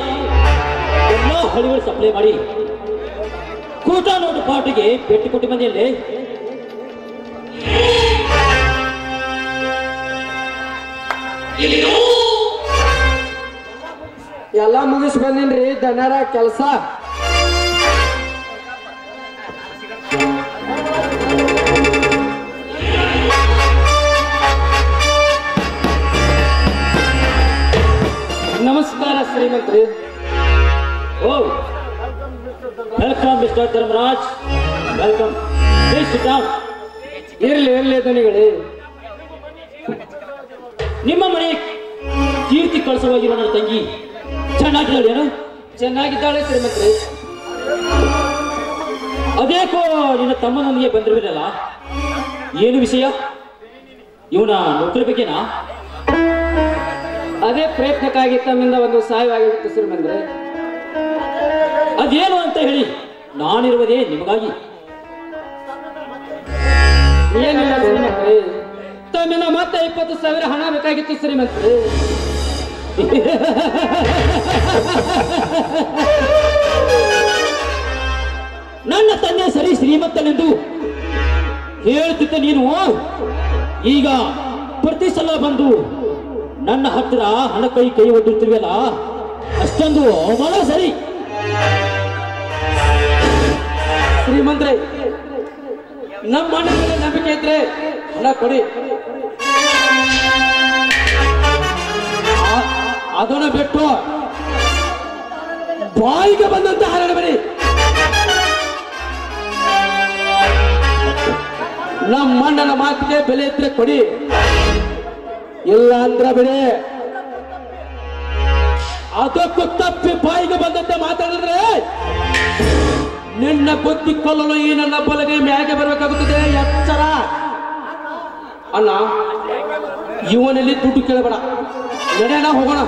ಎಲ್ಲ ಹಳ್ಳಿಗಳು ಸಪ್ಲೈ ಮಾಡಿ ಕೂಟ ನೋಟು ಪಾಟಿಗೆ ಭೇಟಿ ಕೊಟ್ಟು ಬಂದಿಯಲ್ಲಿ ಎಲ್ಲಾ ಮುಗಿಸ್ ಬಂದಿನ್ರಿ ದನರ ಕೆಲಸ ನಮಸ್ಕಾರ ಶ್ರೀಮಂತ್ರಿ oh welcome mister Dharmaraj welcome please sit down ಇರ್ಲಿ ಇರ್ಲಿ ದನಿಗಳೇ ನಿಮ್ಮ ಮನೆ ಕೀರ್ತಿ ಕಳಿಸವಾಗಿರುವ ನನ್ನ ತಂಗಿ ಚೆನ್ನಾಗಿದ್ದಾಳೇನು ಚೆನ್ನಾಗಿದ್ದಾಳೆ ಶ್ರೀಮಂತ್ರಿ ಅದೇಕೋ ನಿನ್ನ ತಮ್ಮನೊಂದಿಗೆ ಬಂದಿರುವುದಲ್ಲ ಏನು ವಿಷಯ ಇವನ ನೌಕರಿ ಬಗ್ಗೆನಾ ಅದೇ ಪ್ರಯತ್ನಕ್ಕಾಗಿ ತಮ್ಮಿಂದ ಒಂದು ಸಹಾಯವಾಗಿತ್ತು ಶ್ರೀಮಂತ್ರಿ ಅದೇನು ಅಂತ ಹೇಳಿ ನಾನಿರುವುದೇ ನಿಮಗಾಗಿ ಏನಿಲ್ಲ ಶ್ರೀಮಂತ್ರಿ ತಮ್ಮಿಂದ ಮತ್ತೆ ಇಪ್ಪತ್ತು ಸಾವಿರ ಹಣ ಬೇಕಾಗಿತ್ತು ಶ್ರೀಮಂತ್ರಿ ನನ್ನ ತಂದೆ ಸರಿ ಶ್ರೀಮಂತನೆಂದು ಹೇಳ್ತಿದ್ದ ನೀನು ಈಗ ಪ್ರತಿ ಸಲ ಬಂದು ನನ್ನ ಹತ್ತಿರ ಹಣ ಕೈ ಕೈ ಒಡ್ಡಿರ್ತೀವಲ್ಲ ಅಷ್ಟೊಂದು ಅವಮಾನ ಸರಿ ಶ್ರೀಮಂತ್ರಿ ನಮ್ಮ ಅಣ್ಣ ಮೇಲೆ ನಂಬಿಕೆ ಇದ್ರೆ ಹಣ ಕೊಡಿ ಆ- ಅದನ್ನ ಬಿಟ್ಟು ಬಾಯಿಗೆ ಬಂದಂತ ಹರಡಬೇಡಿ ನಮ್ಮ ಅಣ್ಣನ ಮಾತಿಗೆ ಬೆಲೆ ಇದ್ರೆ ಕೊಡಿ ಇಲ್ಲ ಅಂದ್ರೆ ಬಿಡಿ ಅದಕ್ಕೂ ತಪ್ಪಿ ಬಾಯಿಗೆ ಬಂದಂತೆ ಮಾತಾಡಿದ್ರೆ ನಿನ್ನ ಬುದ್ಧಿ ಕೊಲ್ಲಲು ಈ ನನ್ನ ಬಲಗೈ ಮ್ಯಾಗೆ ಬರಬೇಕಾಗುತ್ತದೆ ಎಚ್ಚರ ಅಣ್ಣ ಇವನಲ್ಲಿ ದುಡ್ಡು ಕೇಳಬೇಡ ನಡೆಯೋಣ ಹೋಗೋಣ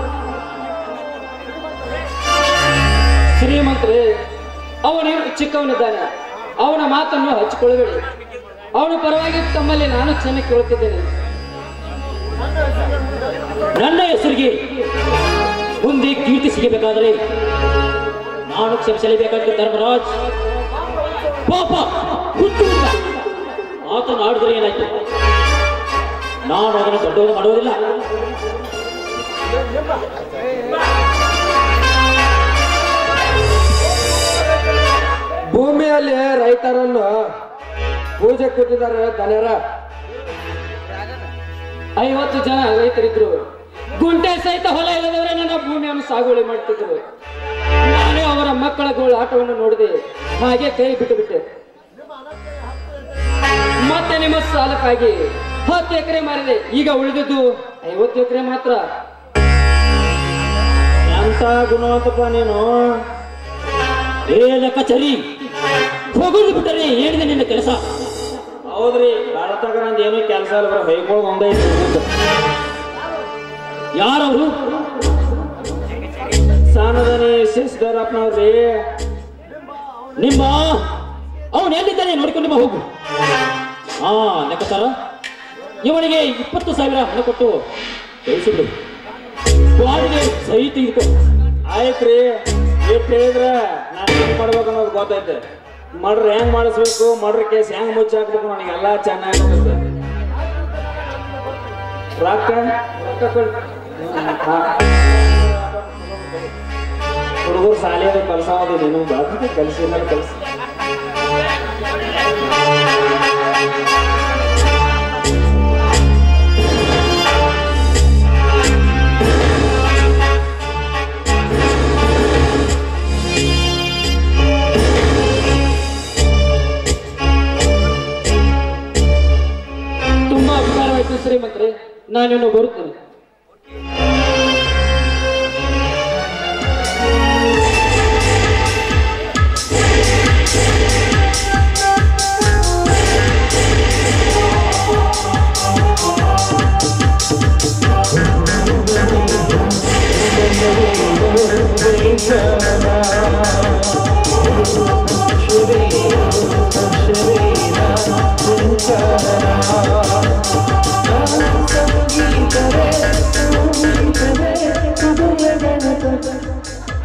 ಶ್ರೀಮಂತ್ರಿ ಅವನೇನು ಚಿಕ್ಕವನಿದ್ದಾನೆ ಅವನ ಮಾತನ್ನು ಹಚ್ಚಿಕೊಳ್ಳಬೇಡಿ ಅವನ ಪರವಾಗಿ ತಮ್ಮಲ್ಲಿ ನಾನು ಕ್ಷಮೆ ಕೇಳುತ್ತಿದ್ದೇನೆ ನನ್ನ ಹೆಸರಿಗೆ ಮುಂದೆ ಕೀರ್ತಿ ಸಿಗಬೇಕಾದರೆ ನಾನು ಕ್ಷಮಿಸಲೇಬೇಕಾದ್ದು ಧರ್ಮರಾಜ್ ಪಾಪ ಹುಟ್ಟು ಆತನ ಆಡಿದರೆ ಏನಾಯ್ತು ನಾನು ಅದನ್ನು ದೊಡ್ಡವರು ಮಾಡುವುದಿಲ್ಲ ಭೂಮಿಯಲ್ಲಿ ರೈತರನ್ನು ಪೂಜೆ ಕೂತಿದ್ದಾರೆ ದನರ ಐವತ್ತು ಜನ ರೈತರಿದ್ರು ಗುಂಟೆ ಸಹಿತ ಹೊಲ ಇಲ್ಲದವರೇ ನನ್ನ ಭೂಮಿಯನ್ನು ಸಾಗುವಳಿ ಮಾಡ್ತಿದ್ರು ನಾನೇ ಅವರ ಮಕ್ಕಳ ಗೋಳು ಆಟವನ್ನು ನೋಡಿದೆ ಹಾಗೆ ಕೈ ಬಿಟ್ಟು ಬಿಟ್ಟೆ ಮತ್ತೆ ನಿಮ್ಮ ಸಾಲಕ್ಕಾಗಿ ಹತ್ತು ಎಕರೆ ಮಾರಿದೆ ಈಗ ಉಳಿದಿದ್ದು ಐವತ್ತು ಎಕರೆ ಮಾತ್ರ ಎಂತ ಗುಣವಂತಪ್ಪ ನೀನು ಏನ ಕಚೇರಿ ಹೋಗುದು ಬಿಟ್ಟರೆ ಏನಿದೆ ನಿನ್ನ ಕೆಲಸ ಹೌದ್ರಿ ಭಾರತಗ ನಂದು ಏನು ಕೆಲಸ ಇಲ್ಲ ಬರ ಹೊಯ್ಕೊಳ್ಳೋದು ಒಂದೇ ಐತಿ ಮುಂದೆ. ಯಾರವರು ಸಣ್ಣದನಿ ಶಿಸ್ದರಪ್ಪನವ್ರಿ ನಿಮ್ಮ ಅವನು ಎಲ್ಲಿದ್ದಾನೆ ನೋಡಿಕೊಂಡು ಬಾ ಹೋಗು ಹಾ ಲೆಕ್ಕಾಚಾರ ಇವನಿಗೆ ಇಪ್ಪತ್ತು ಸಾವಿರ ಹಣ ಕೊಟ್ಟು ಕಳಿಸಿಬಿಡು ಬಾಡಿಗೆ ಸಹಿ ತೆಗೆದುಕೋ ಆಯ್ತ್ರಿ ಎಷ್ಟು ಹೇಳಿದ್ರ ನಾನು ಹೆಂಗ್ ಮಾಡ್ಬೇಕು ಅನ್ನೋದು ಗೊತ್ತೈತೆ ಮಡ್ರ್ ಹೆಂಗ್ ಮಾಡಿಸ್ಬೇಕು ಮಡ್ರ್ ಕೇಸ್ ಹೆಂಗ್ ಮುಚ್ಚಿ ಹಾಕ್ಬೇಕು ನನಗೆಲ್ಲ ಚೆನ್ನಾಗಿ ಗೊತ್ತೈತೆ ರೊಕ್ಕ ರೊಕ್ಕ ಕೊಡ್ ಹುಡುಗರು ಶಾಲೆಯಲ್ಲಿ ಕೆಲಸ ಆಗೋದು ನೀನು ಬಾಕಿ ಕೆಲಸ ಏನಾರು ಕೆಲಸ ತುಂಬಾ ಅಭಿಮಾನವಾಯ್ತು ಶ್ರೀಮಂತ್ರಿ ನಾನೇನು ಬರುತ್ತೇನೆ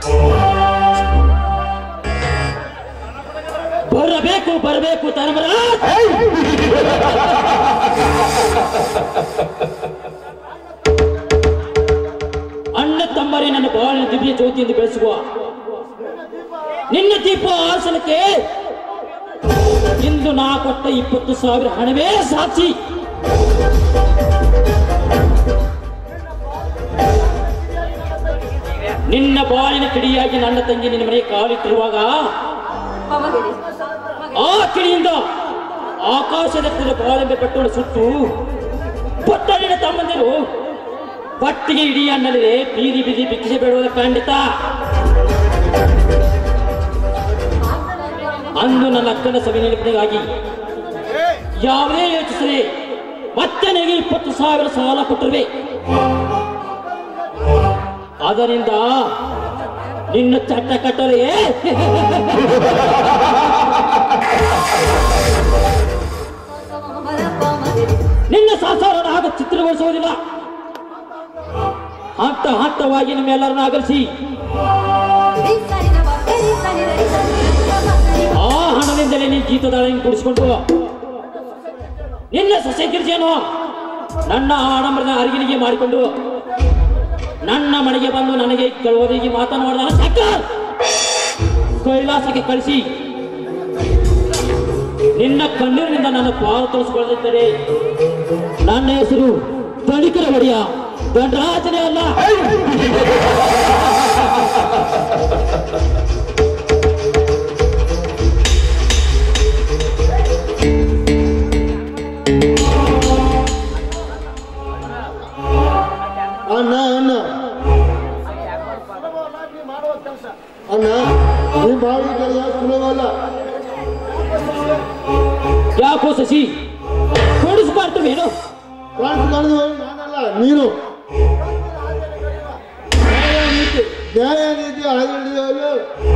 ಬರಬೇಕು ಬರಬೇಕು ಧರ್ಮರಾಜ್ ಅಣ್ಣ ತಮ್ಮರೇ ನನ್ನ ಬಾಳಿನ ದಿವ್ಯ ಜ್ಯೋತಿಯಿಂದ ಬೆಳೆಸುವ ನಿನ್ನ ದೀಪ ಆಸನಕ್ಕೆ ಇಂದು ನಾ ಕೊಟ್ಟ ಇಪ್ಪತ್ತು ಸಾವಿರ ಹಣವೇ ಸಾಕ್ಷಿ ನಿನ್ನ ಬಾಳಿನ ಕಿಡಿಯಾಗಿ ನನ್ನ ತಂಗಿ ನಿನ್ನ ಮನೆ ಕಾಲಿಟ್ಟಿರುವಾಗ ಆ ಕಿಡಿಯಿಂದ ಆಕಾಶದ ಕುಲ ಬಾಳೆಂಬೆ ಪಟ್ಟೋಣ ಸುಟ್ಟು ಪಟ್ಟಣಿನ ತಮ್ಮಂದಿರು ಪಟ್ಟಿಗೆ ಇಡೀ ಅನ್ನಲಿದೆ ಬೀದಿ ಬೀದಿ ಭಿಕ್ಷೆ ಬೇಡುವುದ ಖಂಡಿತ ಅಂದು ನನ್ನ ಅಕ್ಕನ ಸಭೆ ನೆನಪಿಗಾಗಿ ಯಾವುದೇ ಯೋಚಿಸದೆ ಮತ್ತೆ ನನಗೆ ಇಪ್ಪತ್ತು ಸಾವಿರ ಸಾಲ ಕೊಟ್ಟಿರುವೆ ಅದರಿಂದ ನಿನ್ನ ಚಟ್ಟ ಕಟ್ಟಲೆ ನಿನ್ನ ಸಂಸಾರನ ಆಗ ಚಿತ್ರಗೊಳಿಸುವುದಿಲ್ಲ ಹಂತ ಹಂತವಾಗಿ ನಿಮ್ಮೆಲ್ಲರನ್ನ ಆಗರಿಸಿ ಆ ಹಣದಿಂದಲೇ ನೀನು ಗೀತದಾಳಿಯನ್ನು ಕೂಡಿಸಿಕೊಂಡು ನಿನ್ನ ಸೊಸೆ ಗಿರ್ಜೆಯನ್ನು ನನ್ನ ಆಡಂಬರದ ಅರಿಗಿನಿಗೆ ಮಾಡಿಕೊಂಡು ನನ್ನ ಮನೆಗೆ ಬಂದು ನನಗೆ ಕೆಲವರಿಗೆ ಮಾತನಾಡಿದ ಸಾಕ ಕೈಲಾಸಕ್ಕೆ ಕಳಿಸಿ ನಿನ್ನ ಕಣ್ಣೀರಿನಿಂದ ನನ್ನ ಪಾಲು ತೋರಿಸಿಕೊಳ್ಳದಿದ್ದರೆ ನನ್ನ ಹೆಸರು ತಣಿಕರ ಒಡೆಯ ದಂಡರಾಜನೇ ಅಲ್ಲ ಅಣ್ಣ ಅಣ್ಣ ಅಣ್ಣ ನೀ ಮಾಡಿ ಕೆಲಸ ಸುಲಭವಲ್ಲ ಯಾಕೋ ಶಶಿ ಕೊಡಿಸ್ಬಾರ್ದು ಕಾಣಿಸ್ ಕಾಣಿದು ನಾನಲ್ಲ ನೀನು ನ್ಯಾಯ ನೀತಿ ನ್ಯಾಯ ನೀತಿ ಆಗಿಡಿದವರು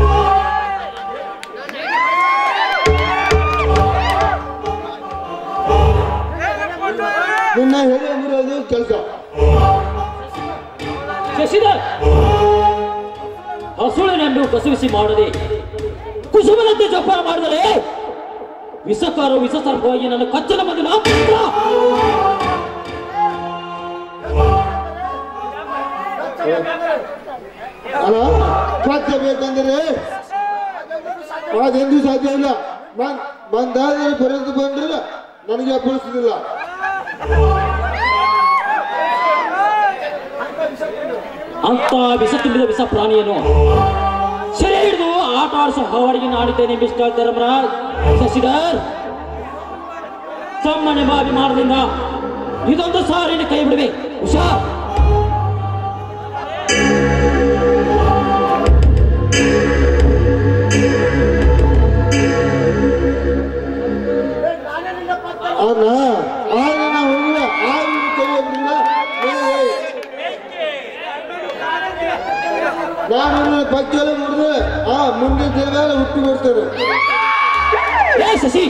ನಿನ್ನ ಹೇಳಿ ಅಂದಿರೋದು ಕೆಲಸ ಶಶಿಧರ್ ಹಸುಳಿನನ್ನು ಕಸುವಿಸಿ ಮಾಡದೆ ಕುಸುಮದಂತೆ ಜೋಪಾನ ಮಾಡಿದರೆ ವಿಷಕಾರ ವಿಷ ಸರ್ಪವಾಗಿ ನನ್ನ ಕಚ್ಚಲ ಬಂದು ನಾ ಪುತ್ರ. ಅಲ್ಲ ಸ್ವಚ್ಛ ಬೇಕಂದ್ರೆ ಅದೆಂದೂ ಸಾಧ್ಯ ಇಲ್ಲ ನಾನ್ ಬಂದಾದ್ರೆ ಬರೋದು ಬಂದ್ರೆ ನನಗೆ ಅಪ್ಪಳಿಸುದಿಲ್ಲ ಅಂತ ವಿಷ ತುಂಬಿದ ವಿಷ ಪ್ರಾಣಿಯನ್ನು ಸೆರೆ ಹಿಡಿದು ಆಟ ಆಡಿಸೋ ಹಾವಳಿಗೆ ನಾಡಿದ್ದೇನೆ ಮಿಸ್ಟರ್ ಧರ್ಮರಾಜ್ ಶಶಿಧರ್ ತಮ್ಮನೆ ಅಭಿಮಾನದಿಂದ ಇದೊಂದು ಸಾರಿನ ಕೈ ಬಿಡುವೆ ಹುಷಾರ್ ಅಣ್ಣ ಆಗ ನಾವು ಹುಡುಗ ಆ ಕೈ ಬಿಡಿಲ್ಲ ನಾನು ಪಕ್ಕೆಲ್ಲ ಮುರಿದ್ರೆ ಆ ಮುಂದೆ ದಿನಗಾಲ ಹುಟ್ಟಿ ಬರ್ತಾರೆ ಏ ಶಶಿ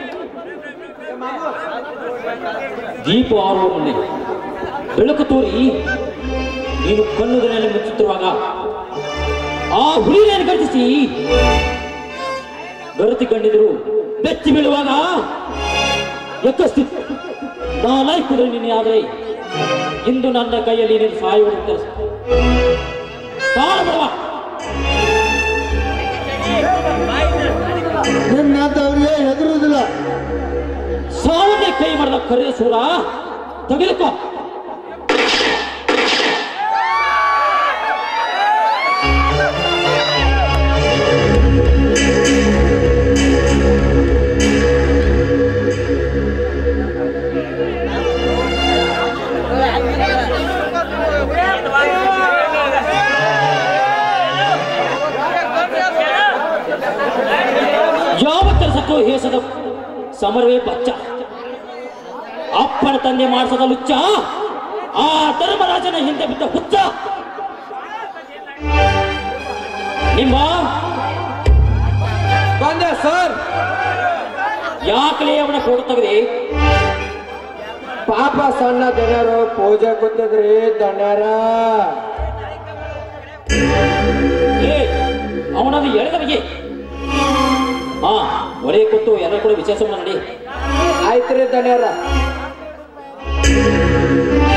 ದೀಪ ಆರುವ ಮುನ್ನೆ ಬೆಳಕು ತೋರಿ ನೀನು ಕಣ್ಣುಗಳಲ್ಲಿ ಮುಚ್ಚುತ್ತಿರುವಾಗ ಆ ಹುಲಿಯನ್ನು ಗರ್ಜಿಸಿ ಗರತಿ ಕಂಡಿದ್ರು ಬೆಚ್ಚಿ ಬೀಳುವಾಗ ಎಕ್ಕಸ್ತಿತ್ತು ನಾನಾಯ್ ಕುದುರೆ ನಿನ್ನೆ ಆದರೆ ಇಂದು ನನ್ನ ಕೈಯಲ್ಲಿ ನೀನು ಸಾಯುವುದು ತಾಳಬಡವ ನಿನ್ನಂತ ಅವರಿಗೆ ಹೆದರುವುದಿಲ್ಲ ಸಾವನ್ನೇ ಕೈ ಮಾಡಿದ ಕರೆಯ ಸೂರ ತೆಗೆದುಕೋ ಯಾವ ಕೆಲಸಕ್ಕೂ ಹೇಸದ ಸಮರವೇ ಬಚ್ಚ ಅಪ್ಪನ ತಂದೆ ಮಾಡಿಸದ ಲುಚ್ಚ ಆ ಧರ್ಮರಾಜನ ಹಿಂದೆ ಬಿದ್ದ ಹುಚ್ಚ ನಿಮ್ಮ ಬಂದೆ ಸರ್ ಯಾಕಲೇ ಅವನ ಕೊಡು ತೆಗೆದೆ ಪಾಪ ಸಣ್ಣ ಜನರು ಪೂಜೆ ಕೂತಿದ್ರಿ ದಣ್ಯರ ಏ ಎಳೆದವರಿಗೆ ಹಾ ಒಲೆ ಕೊಟ್ಟು ಎಲ್ಲರೂ ಕೂಡ ವಿಚಾರಿಸೋಣ ನಡಿ ಆಯ್ತ್ರಿ ದಣ್ಯರ